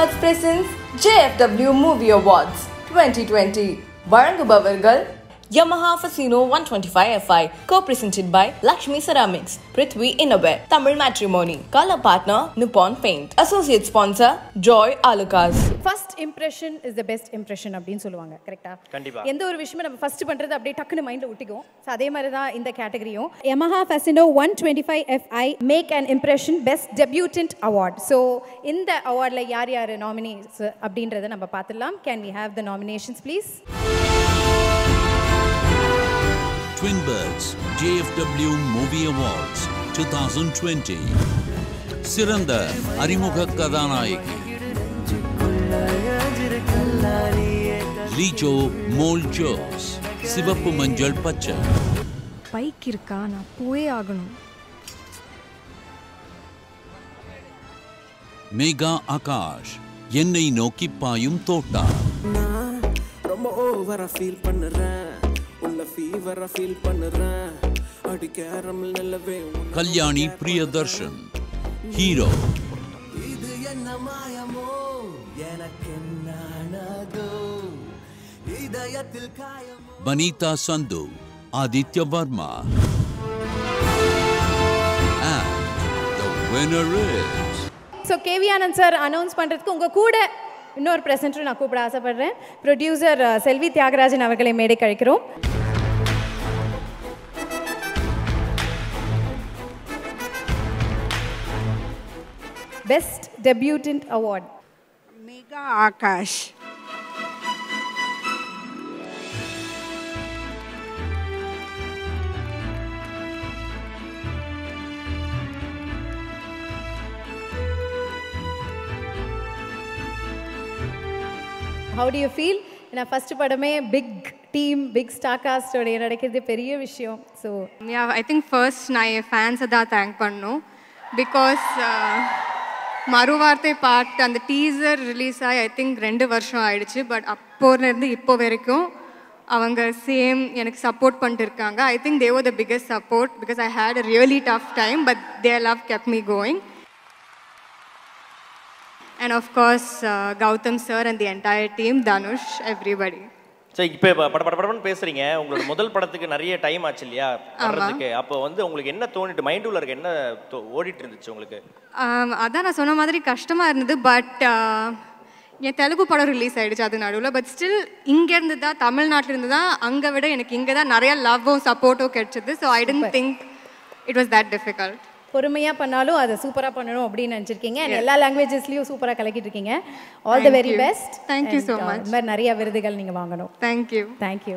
Birds presents JFW Movie Awards 2020 வழங்குபவர்கள் Yamaha Fasino 125 FI co-presented by Lakshmi Ceramics, Prithvi Innovet, Tamil Matrimony, color partner Nippon Paint, associate sponsor Joy Alucas. First impression is the best impression அப்படின்னு சொல்லுவாங்க கரெக்டா கண்டிப்பா. எந்த ஒரு விஷயமும் நம்ம first பண்றது அப்படியே டக்குன்னு மைண்ட்ல ஒட்டிக்கும் ஸோ அதே மாதிரி தான் இந்த கேட்டகரியும் Yamaha Fasino one twenty five FI make an impression best debutant award so இந்த அவார்டில் யார் யார் நாமினேஸ் அப்படின்றத நம்ம பார்த்துடலாம் can we have the nominations please Twin Birds JFW Movie Awards 2020 சிறந்த அறிமுக கதாநாயகி லீஜோ மோல் ஜோஸ் சிவப்பு மஞ்சள் பச்சை பைக் இருக்கா நான் போயே ஆகணும் மேகா ஆகாஷ் என்னை நோக்கி பாயும் தோட்டா நான் ரொம்ப ஓவரா ஃபீல் பண்ணுறேன் உள்ள ஃபீவரா ஃபீல் பண்ணுறேன் அடி கேரமல் நிலவே உன் கல்யாணி பிரியதர்ஷன் ஹீரோ இது என்ன மாயமோ எனக்கு நானதோ இதயத்தில் காயமோ Vanitha Sandhu Aditya Varma And the winner is so KV Anand sir announce பண்ணுறதுக்கு உங்கள் கூட இன்னொரு ப்ரெசென்டர் நான் கூப்பிட ஆசைப்படுறேன் ப்ரொடியூசர் செல்வி தியாகராஜன் அவர்களை மேடை கழிக்கிறோம் best debutant award Mega Akash. How do you feel நான் ஃபர்ஸ்ட் படமே பிக் டீம் பிக் ஸ்டார் காஸ்டோடைய நடக்கிறது பெரிய விஷயம் so yeah I think first நான் என் ஃபேன்ஸை தான் தேங்க் பண்ணணும் பிகாஸ் மறுவார்த்தை பார்ட் அந்த டீசர் ரிலீஸ் ஆகி ஐ திங்க் ரெண்டு வருஷம் ஆயிடுச்சு பட் அப்போலேருந்து இப்போ வரைக்கும் அவங்க சேம் எனக்கு சப்போர்ட் பண்ணிட்டு இருக்காங்க I think they're the biggest support because I had a really tough time but their love kept me going and of course Gautham sir and the entire team Dhanush everybody சரி இப்போ பட பட படம்னு பேசுறீங்க உங்களோட முதல் படத்துக்கு நிறைய டைம் ஆச்சு இல்லையா வர்றதுக்கு அப்போ வந்து உங்களுக்கு என்ன தோணிட்டு மைண்ட் உள்ள இருக்க என்ன தோ- ஓடிட்டு இருந்துச்சு உங்களுக்கு ஆம், அதான் நான் சொன்ன மாதிரி கஷ்டமாக இருந்தது பட் என் தெலுங்கு படம் ரிலீஸ் ஆயிடுச்சு அது நடுவில் பட் ஸ்டில் இங்கேருந்து தான் தமிழ்நாட்டில் இருந்து தான் அங்கே விட எனக்கு இங்கே தான் நிறைய லவ்வும் சப்போர்ட்டும் கிடைச்சது so I didn't think it was that difficult பொறுமையாக பண்ணாலும் அதை சூப்பராக பண்ணணும் அப்படின்னு நினச்சிருக்கீங்க And எல்லா லாங்குவேஜஸ்லையும் சூப்பராக கலக்கிட்டு இருக்கீங்க all the Thank very you. Best Thank you so much. இந்த மாதிரி நிறைய விருதுகள் நீங்கள் வாங்கணும் thank you thank you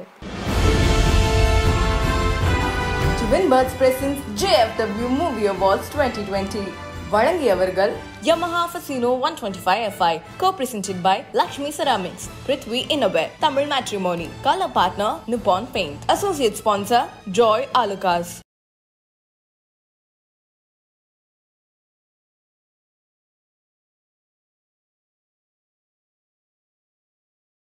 Twin Birds presents JFW Movie Awards 2020 வழங்கியவர்கள் Yamaha Fasino 125 FI co-presented by Lakshmi Ceramics, Prithvi Innovet, Tamil Matrimony, color partner Nippon Paint, associate sponsor Joy Alucas.